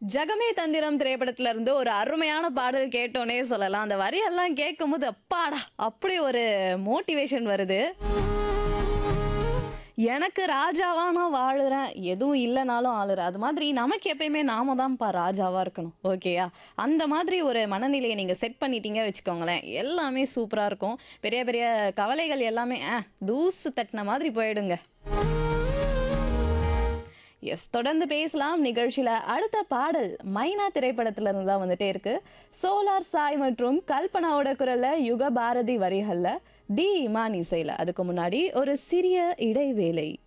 ஜகமே தந்திரம் திரைப்படத்துல இருந்து ஒரு அருமையான பாடல் கேட்டோனே சொல்லலாம் அந்த வரியெல்லாம் கேட்கும்போது அப்பாடா அப்படி ஒரு மோட்டிவேஷன் வருது எனக்கு ராஜாவா நான் வாழுறேன் எதுவும் இல்லைனாலும் ஆளுறேன் அது மாதிரி நமக்கு எப்பயுமே நாம தான்ப்பா ராஜாவா இருக்கணும் ஓகேயா அந்த மாதிரி ஒரு மனநிலையை நீங்க செட் பண்ணிட்டீங்க வச்சுக்கோங்களேன் எல்லாமே சூப்பரா இருக்கும் பெரிய பெரிய கவலைகள் எல்லாமே ஆ தூசு தட்டின மாதிரி போயிடுங்க எஸ் தொடர்ந்து பேசலாம் நிகழ்ச்சியில அடுத்த பாடல் மைனா திரைப்படத்துல இருந்து தான் வந்துட்டே இருக்கு சோலார் சாய் மற்றும் கல்பனாவோட குரல்ல யுக பாரதி வரிகள்ல டி இமான் இசையில அதுக்கு முன்னாடி ஒரு சிறிய இடைவேளை